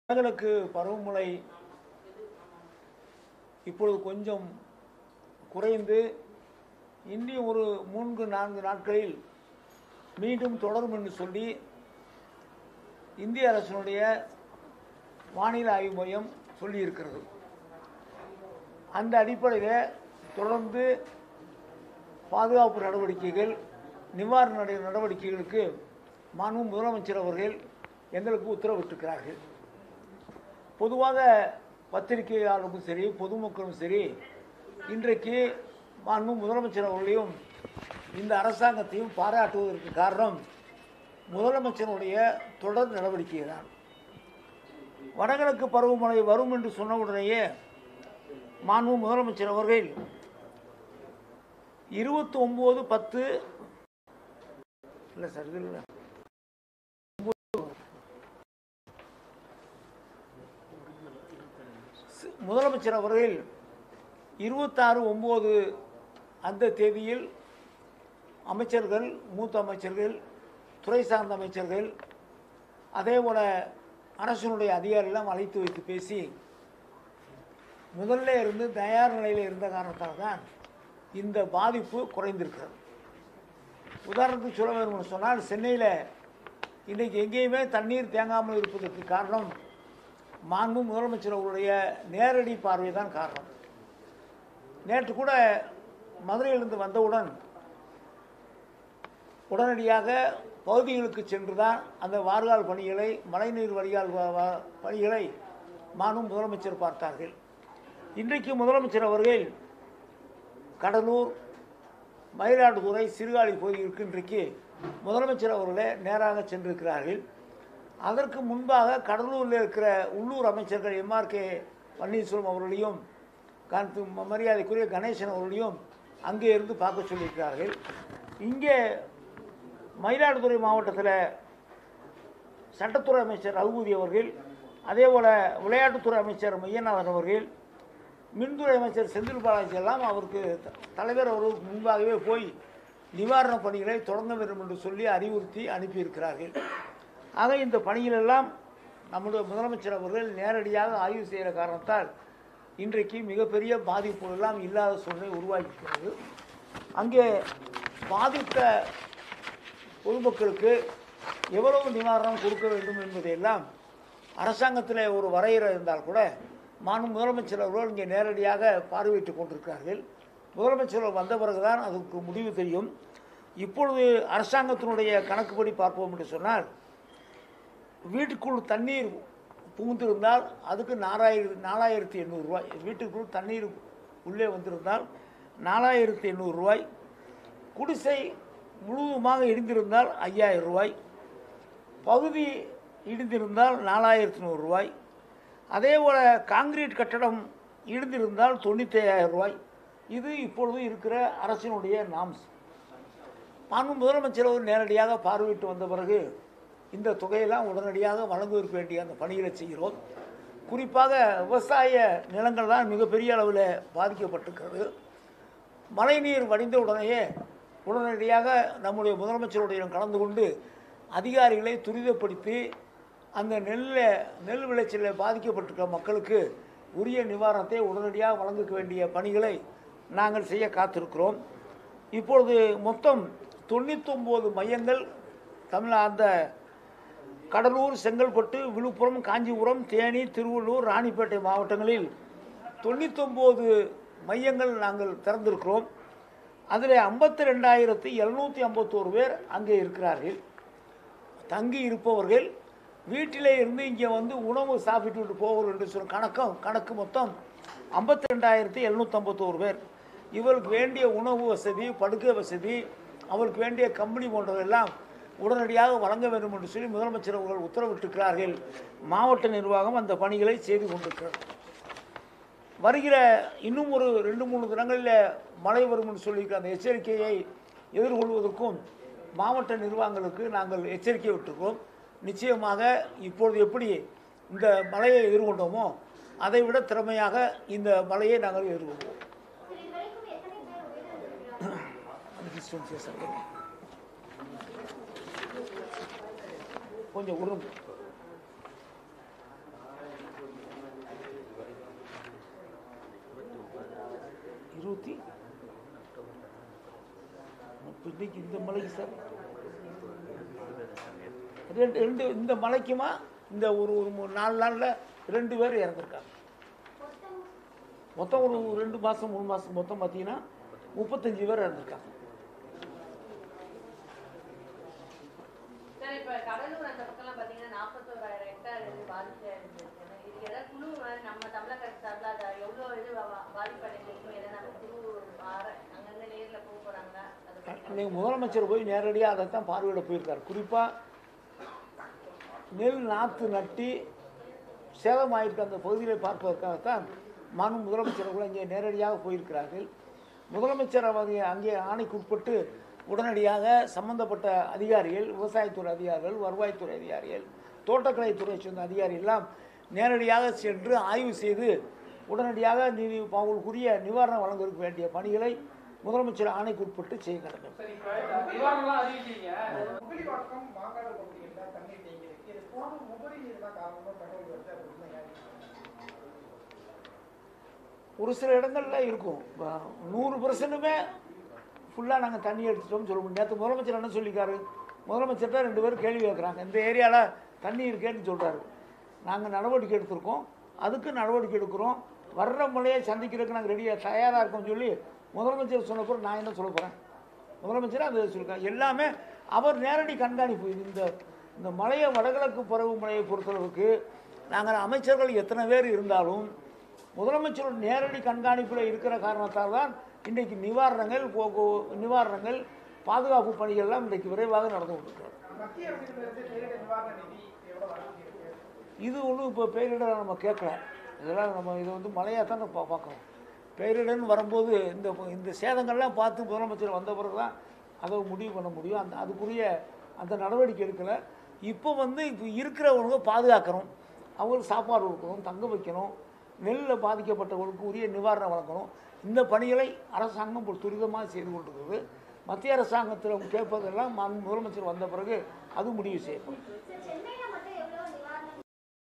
வடகிழக்கு பருவமழை இப்பொழுது கொஞ்சம் குறைந்து இன்னும் ஒரு மூன்று நான்கு நாட்களில் மீண்டும் தொடரும் என்று சொல்லி இந்திய அரசினுடைய வானிலை ஆய்வு மையம் சொல்லியிருக்கிறது அந்த அடிப்படையில் தொடர்ந்து பாதுகாப்பு நடவடிக்கைகள் நிவாரண நட- நடவடிக்கைகளுக்கு மாண்பு முதலமைச்சர் அவர்கள் எங்களுக்கு உத்தரவிட்டிருக்கிறார்கள் பொதுவாக பத்திரிகையாளர்களும் சரி பொதுமக்களும் சரி இன்றைக்கு மாண்பு முதலமைச்சர் அவர்களையும் இந்த அரசாங்கத்தையும் பாராட்டுவதற்கு காரணம் முதலமைச்சருடைய தொடர் நடவடிக்கை தான் வடகிழக்கு பருவமழை வரும் என்று சொன்ன உடனேயே மாண்பு முதலமைச்சர் அவர்கள் இருபத்தி ஒம்பது பத்து இல்லை சார் இது இல்லை சி- முதலமைச்சர் அவர்கள் இருபத்தாறு ஒம்பது அந்த தேதியில் அமைச்சர்கள் மூத்த அமைச்சர்கள் துறை சார்ந்த அமைச்சர்கள் அதே போல அரசினுடைய அதிகாரிகளும் அழைத்து வைத்து பேசி முதல்ல இருந்து தயார் நிலையில் இருந்த காரணத்தால் தான் இந்த பாதிப்பு குறைந்திருக்கிறது உதாரணத்துக்கு சொல்ல வேணும்னு சொன்னால் சென்னையில் இன்றைக்கு எங்கேயுமே தண்ணீர் தேங்காமல் இருப்பதற்கு காரணம் மாண்பு முதலமைச்சர் அவருடைய நேரடி பார்வை தான் காரணம் நேற்று கூட மதுரையிலிருந்து வந்தவுடன் உடனடியாக பகுதிகளுக்கு சென்று தான் அந்த வார்கால் பணிகளை மழைநீர் வடிகால் வ- வ- பணிகளை மாண்பு முதலமைச்சர் பார்த்தார்கள் இன்றைக்கு முதலமைச்சர் அவர்கள் கடலூர் மயிலாடுதுறை சீர்காழி பகுதிகளுக்கு இன்றைக்கு முதலமைச்சர் அவர்களே நேராக சென்றிருக்கிறார்கள் அதற்கு முன்பாக கடலூரில் இருக்கிற உள்ளூர் அமைச்சர்கள் எம்ஆர்கே பன்னீர்செல்வம் அவர்களையும் காந்தி மரியாதைக்குரிய கணேசன் அவர்களையும் அங்கே இருந்து பார்க்க சொல்லியிருக்கிறார்கள் இங்கே மயிலாடுதுறை மாவட்டத்தில் சட்டத்துறை அமைச்சர் ரகுபதி அவர்கள் அதே போல் விளையாட்டுத்துறை அமைச்சர் மையநாதன் அவர்கள் மின்துறை அமைச்சர் செந்தில் பாலாஜி எல்லாம் அவருக்கு த- தலைவர் அவர்களுக்கு முன்பாகவே போய் நிவாரணப் பணிகளை தொடங்க வேண்டும் என்று சொல்லி அறிவுறுத்தி அனுப்பியிருக்கிறார்கள் ஆக இந்த பணிகளெல்லாம் நம்முடைய முதலமைச்சர் அவர்கள் நேரடியாக ஆய்வு செய்கிற காரணத்தால் இன்றைக்கு மிகப்பெரிய பாதிப்புகள் எல்லாம் இல்லாத சூழ்நிலை உருவாகியிருக்கிறது அங்கே பாதித்த பொதுமக்களுக்கு எவ்வளவு நிவாரணம் கொடுக்க வேண்டும் என்பதையெல்லாம் அரசாங்கத்தில் ஒரு வரையறை இருந்தால் கூட மாண்பு முதலமைச்சர் அவர்கள் இங்கே நேரடியாக பார்வையிட்டுக் கொண்டிருக்கிறார்கள் முதலமைச்சர் அவர்கள் வந்த பிறகுதான் அதுக்கு முடிவு தெரியும் இப்பொழுது அரசாங்கத்தினுடைய கணக்குப்படி பார்ப்போம் என்று சொன்னால் வீட்டுக்குள் தண்ணீர் புகுந்திருந்தால் அதுக்கு நாலாயிரம் நாலாயிரத்தி எண்ணூறுரூவாய் வீட்டுக்குள் தண்ணீர் உள்ளே வந்திருந்தால் நாலாயிரத்தி எண்ணூறுரூவாய் குடிசை முழுவதுமாக இடிந்திருந்தால் ஐயாயிரம் ரூபாய் பகுதி இடிந்திருந்தால் நாலாயிரத்தி நூறுரூவாய் அதே போல் காங்கிரீட் கட்டடம் இடிந்திருந்தால் தொண்ணூற்றி ஐயாயிரம் ரூபாய் இது இப்பொழுது இருக்கிற அரசினுடைய நாம்ஸ் மாண்பு முதலமைச்சர் அவர் நேரடியாக பார்வையிட்டு வந்த பிறகு இந்த தொகையெல்லாம் உடனடியாக வழங்குவதற்கு வேண்டிய அந்த பணிகளை செய்கிறோம் குறிப்பாக விவசாய நிலங்கள் தான் மிகப்பெரிய அளவில் பாதிக்கப்பட்டிருக்கிறது மழைநீர் வடிந்த உடனேயே உடனடியாக நம்முடைய முதலமைச்சருடைய கலந்து கொண்டு அதிகாரிகளை துரிதப்படுத்தி அந்த நெல்ல நெல் விளைச்சலில் பாதிக்கப்பட்டிருக்கிற மக்களுக்கு உரிய நிவாரணத்தை உடனடியாக வழங்க வேண்டிய பணிகளை நாங்கள் செய்ய காத்திருக்கிறோம் இப்பொழுது மொத்தம் தொண்ணூத்தொம்பது மையங்கள் தமிழ் அந்த கடலூர் செங்கல்பட்டு விழுப்புரம் காஞ்சிபுரம் தேனி திருவள்ளூர் ராணிப்பேட்டை மாவட்டங்களில் தொண்ணூத்தொம்பது மையங்கள் நாங்கள் திறந்திருக்கிறோம் அதில் ஐம்பத்தி ரெண்டாயிரத்தி எழுநூற்றி ஐம்பத்தோரு பேர் அங்கே இருக்கிறார்கள் தங்கி இருப்பவர்கள் வீட்டிலே இருந்து இங்கே வந்து உணவு சாப்பிட்டு விட்டு போவார்கள் என்று சொல்ல கணக்கம் கணக்கு மொத்தம் ஐம்பத்தி ரெண்டாயிரத்தி எழுநூற்றம்பத்தோரு பேர் இவருக்கு வேண்டிய உணவு வசதி படுக்கை வசதி அவருக்கு வேண்டிய கம்பெனி போன்றவெல்லாம் உடனடியாக வழங்க வேண்டும் என்று சொல்லி முதலமைச்சர் அவர்கள் உத்தரவிட்டிருக்கிறார்கள் மாவட்ட நிர்வாகம் அந்த பணிகளை செய்து கொண்டிருக்கிறது வருகிற இன்னும் ஒரு ரெண்டு மூணு தினங்களில் மழை வரும் என்று சொல்லியிருக்கிற அந்த எச்சரிக்கையை எதிர்கொள்வதற்கும் மாவட்ட நிர்வாகங்களுக்கு நாங்கள் எச்சரிக்கை விட்டிருக்கிறோம் நிச்சயமாக இப்பொழுது எப்படி இந்த மழையை எதிர்கொண்டோமோ அதை விட திறமையாக இந்த மழையை நாங்கள் எதிர்கொள்வோம் அந்த distance yes, sir. கொஞ்சம் உருங்க ரெண்டு ரெண்டு இந்த மலைக்குமா இந்த ஒரு ஒரு மூணு நாலு நாளில் ரெண்டு பேர் இறந்துருக்காங்க மொத்தம் ஒரு ரெண்டு மாதம் மூணு மாதம் மொத்தம் பார்த்தீங்கன்னா முப்பத்தஞ்சு பேர் இறந்துருக்காங்க சார் இப்ப கடலூர் அந்த பக்கம்லாம் பாத்தீங்கன்னா நாற்பத்தோராயிரம் ஹெக்டார் இது பாதிச்சு இருந்துச்சு இது ஏதாவது குழு மாதிரி நம்ம தமிழக அரசு சார்பில் அதை எவ்வளோ இது பா- பாதிப்படைஞ்சிருக்கும் எதை நம்ம குழு ஆர அங்கங்க நேர்ல போக போறாங்களா அதை பத்தி இன்னைக்கு முதலமைச்சர் போய் நேரடியாக அதைத்தான் பார்வையிட போயிருக்கார் குறிப்பாக நெல் நாற்று நட்டி சேதமாயிருக்க அந்த பகுதியை பார்ப்பதற்காகத்தான் மாண்பு முதலமைச்சர் கூட இங்கே நேரடியாக போயிருக்கிறார்கள் முதலமைச்சர் அவங்க அங்கே ஆணைக்கு உட்பட்டு உடனடியாக சம்பந்தப்பட்ட அதிகாரிகள் விவசாயத்துறை அதிகாரிகள் வருவாய்த்துறை அதிகாரிகள் தோட்டக்கலைத்துறை சேர்ந்த அதிகாரி எல்லாம் நேரடியாக சென்று ஆய்வு செய்து உடனடியாக நீ அவங்களுக்குரிய நிவாரணம் வழங்குவதற்கு வேண்டிய பணிகளை முதலமைச்சர் ஆணைக்கு உட்பட்டு செய்ய கடமை சரி இப்ப நிவாரணம்லாம் அறிவிச்சீங்க முகலிவாக்கம் மாங்காடு பகுதிகளில் தண்ணீர் தேங்கி இருக்கு இது போன முகலி நீர் தான் காரணமாக தகவல் வருது அது உண்மையா ஒரு சில இடங்கள்ல இருக்கும் இப்போ நூறு பர்சன்ட்டுமே ஃபுல்லாக நாங்கள் தண்ணி எடுத்துட்டோம்னு சொல்ல முடியும் நேற்று முதலமைச்சர் என்ன சொல்லியிருக்காரு முதலமைச்சர்கிட்ட ரெண்டு பேரும் கேள்வி கேட்குறாங்க இந்த ஏரியாவில் தண்ணி இருக்கேன்னு சொல்கிறாரு நாங்கள் நடவடிக்கை எடுத்திருக்கோம் அதுக்கு நடவடிக்கை எடுக்கிறோம் வர்ற மழையை சந்திக்கிறதுக்கு நாங்கள் ரெடியாக தயாராக இருக்கோம்னு சொல்லி முதலமைச்சர் சொன்ன பிறகு நான் என்ன சொல்ல போகிறேன் முதலமைச்சர் அது சொல்லியிருக்காங்க எல்லாமே அவர் நேரடி கண்காணிப்பு இது இந்த இந்த மலையை வடகிழக்கு பருவ மழையை பொறுத்தளவுக்கு நாங்கள் அமைச்சர்கள் எத்தனை பேர் இருந்தாலும் முதலமைச்சரோட நேரடி கண்காணிப்பில் இருக்கிற காரணத்தால் தான் இன்றைக்கு நிவாரணங்கள் போக்கு நிவாரணங்கள் பாதுகாப்பு பணிகள்லாம் இன்றைக்கு விரைவாக நடந்து கொண்டிருக்கிறது மத்திய அரசிடமிருந்து பேரிடர் நிவாரண நிதி எவ்வளவு வழங்கி இருக்கு இது ஒன்றும் இப்போ பேரிடரை நம்ம கேட்கல இதெல்லாம் நம்ம இதை வந்து மழையாக தான் பா பார்க்குறோம் பேரிடர்னு வரும்போது இந்த இந்த சேதங்கள்லாம் பார்த்து முதலமைச்சர் வந்த பிறகு தான் அதை முடிவு பண்ண முடியும் அந்த அதுக்குரிய அந்த நடவடிக்கை எடுக்கலை இப்போ வந்து இப்போ இருக்கிறவங்க பாதுகாக்கணும் அவங்களுக்கு சாப்பாடு கொடுக்கணும் தங்க வைக்கணும் நெல்லில் பாதிக்கப்பட்டவர்களுக்கு உரிய நிவாரணம் வழங்கணும் இந்த பணிகளை அரசாங்கம் இப்போ துரிதமாக செய்து கொண்டிருக்கிறது மத்திய அரசாங்கத்தில் கேட்பதெல்லாம் மாண்பு முதலமைச்சர் வந்த பிறகு அது முடிவு செய்யப்படும் சென்னையில மட்டும் எவ்வளவு நிவாரணம்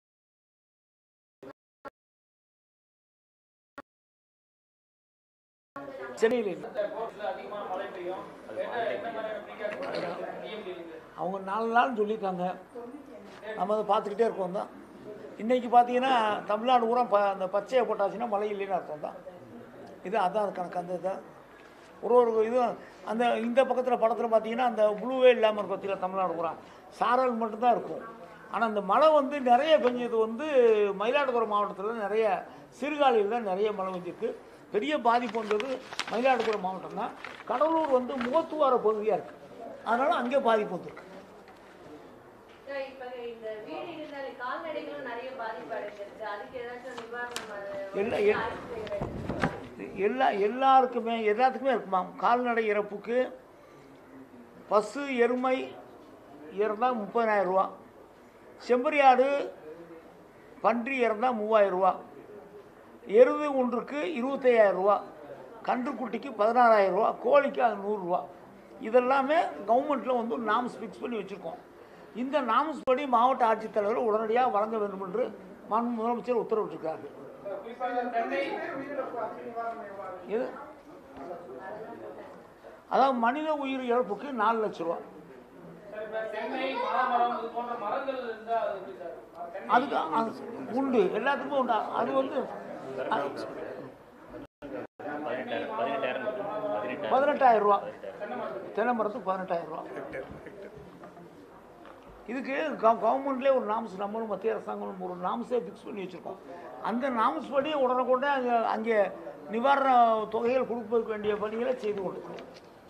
சென்னையில் இல்லை. கோர்ட்ல அதிகமான மழை பெய்யும் என்ன என்ன மாதிரியான precautions DMD இருக்கு? அவங்க நாலு நாள் சொல்லியிருக்காங்க நம்ம அதை பார்த்துக்கிட்டே இருக்கோம் தான் இன்றைக்கி பார்த்தீங்கன்னா தமிழ்நாடு பூரா ப அந்த பச்சையை போட்டாச்சுன்னா மழை இல்லைன்னு அர்த்தம் தான் இது அதான் கணக்கு அந்த இதான் ஒரு ஒரு இதுவும் அந்த இந்த பக்கத்தில் படத்தில் பார்த்தீங்கன்னா அந்த ப்ளூவே இல்லாமல் இருக்கும் பார்த்தீங்களா தமிழ்நாடு பூரா சாரல் மட்டும்தான் இருக்கும் ஆனால் அந்த மழை வந்து நிறைய பெஞ்சது வந்து மயிலாடுதுறை மாவட்டத்தில் நிறைய சீர்காழியில் தான் நிறைய மழை பெஞ்சிருக்கு பெரிய பாதிப்பு வந்தது மயிலாடுதுறை மாவட்டம் தான் கடலூர் வந்து முகத்துவார பகுதியாக இருக்குது அதனால் அங்கே பாதிப்பு வந்திருக்கு சார், இப்ப இந்த வீடு இருந்தாலே கால்நடைகளும் நிறைய பாதிப்பு அடைஞ்சிருக்கு அதுக்கு ஏதாச்சும் நிவாரணம் அது இல்ல, வந்து எ- ஆய்வு செய்யறது. எல்லா எல்லாருக்குமே எல்லாத்துக்குமே இருக்குமா கால்நடை இறப்புக்கு பசு எருமை இறந்தால் முப்பதாயிரம் ரூபா செம்பரியாடு பன்றி இறந்தால் மூவாயிரம் ரூபா எருது ஒன்றுக்கு இருபத்தையாயிரம் ரூபா கன்றுக்குட்டிக்கு பதினாறாயிரம் ரூபா கோழிக்கு அது நூறுரூவா இதெல்லாமே கவர்மெண்ட்டில் வந்து நாம்ஸ் ஃபிக்ஸ் பண்ணி வச்சுருக்கோம் இந்த நாம்ஸ் படி மாவட்ட ஆட்சித்தலைவர் உடனடியாக வழங்க வேண்டும் என்று மாண்பு முதலமைச்சர் உத்தரவிட்டிருக்கார்கள் குறிப்பாக சென்னை உயிரிழப்பு அதுக்கு நிவாரணம் எவ்வளவு எது அதாவது மனித உயிர் இழப்புக்கு நாலு லட்ச ரூபா சார், இப்ப சென்னை மாமரம் இது போன்ற மரங்கள் இருந்தா அது எப்படி சார் தென்னை அதுக்கு அது உண்டு எல்லாத்துக்குமே உண்டு அது வந்து அ- பதினெட்டாயிரம் ரூபா தென்னை மரத்துக்கு பதினெட்டாயிரம் ரூபா இதுக்கு கவர்மெண்ட்லேயே ஒரு நாம்ஸ் நம்மளும் மத்திய அரசாங்கம் ஒரு நாம்ஸே ஃபிக்ஸ் பண்ணி வச்சுருக்கோம் அந்த நாம்ஸ் படி உடனுக்குடனே அங்கே அங்கே நிவாரண தொகைகள் கொடுப்பதற்கு வேண்டிய பணிகளை செய்து கொண்டிருக்கிறோம்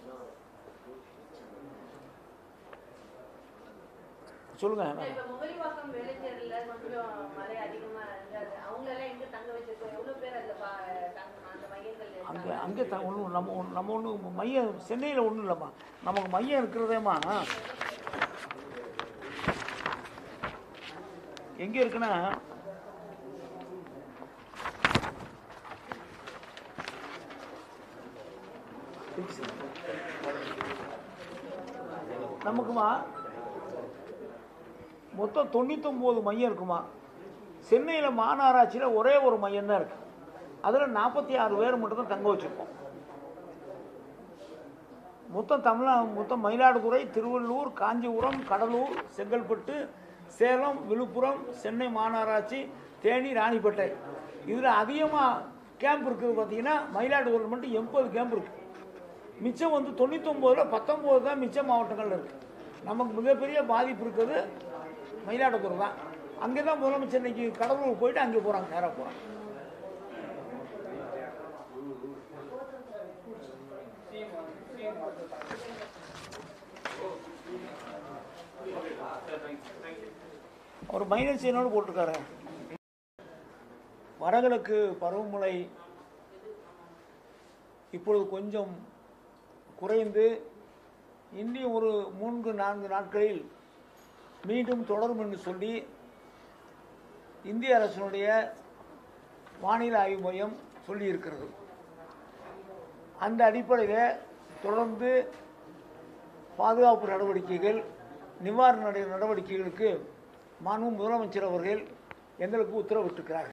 சொல்லுங்கள் இப்ப முகலிவாக்கம் வேலைச்சேரில கொஞ்சம் மழை அதிகமா இருந்தது அவங்க எல்லாம் எங்க தங்க வச்சிருக்கோம் எவ்வளவு பேர் அதுல பா- தங்க அந்த மையங்கள்ல அங்கே இருக்காங்க அங்கே த ஒன்றும் நம்ம ஒண்ணு- நம்ம ஒன்று மையம் சென்னையில் ஒன்றும் இல்லைம்மா நமக்கு மையம் இருக்கிறதேம்மா எங்கே இருக்குன்னா நமக்குமா மொத்தம் தொண்ணூத்தொம்பது மையம் இருக்குமா சென்னையில் மாநகராட்சியில் ஒரே ஒரு மையம் தான் இருக்குது அதில் நாற்பத்தி ஆறு பேர் மட்டும் தான் தங்க வச்சுருக்கோம் மொத்தம் தமிழா மொத்தம் மயிலாடுதுறை திருவள்ளூர் காஞ்சிபுரம் கடலூர் செங்கல்பட்டு சேலம் விழுப்புரம் சென்னை மாநகராட்சி தேனி ராணிப்பேட்டை இதில் அதிகமாக கேம்ப் இருக்குது பார்த்தீங்கன்னா மயிலாடுதுறை மட்டும் எண்பது கேம்ப் இருக்குது மிச்சம் வந்து தொண்ணூத்தொம்போதில் பத்தொம்போது தான் மிச்ச மாவட்டங்கள் இருக்குது நமக்கு மிகப்பெரிய பாதிப்பு இருக்குது மயிலாடுதுறை தான் அங்கே தான் முதலமைச்சர் இன்னைக்கு கடலூர் போயிட்டு அங்கே போகிறாங்க நேராக போகிறாங்க ஒரு மைனஸ் சீனோடு போட்டிருக்காரு வடகிழக்கு பருவமழை இப்பொழுது கொஞ்சம் குறைந்து இன்னும் ஒரு மூன்று நான்கு நாட்களில் மீண்டும் தொடரும் என்று சொல்லி இந்திய அரசினுடைய வானிலை ஆய்வு மையம் சொல்லியிருக்கிறது அந்த அடிப்படையில் தொடர்ந்து பாதுகாப்பு நடவடிக்கைகள் நிவாரண நட- நடவடிக்கைகளுக்கு மாண்பு முதலமைச்சர் அவர்கள் எங்களுக்கு உத்தரவிட்டிருக்கிறார்கள்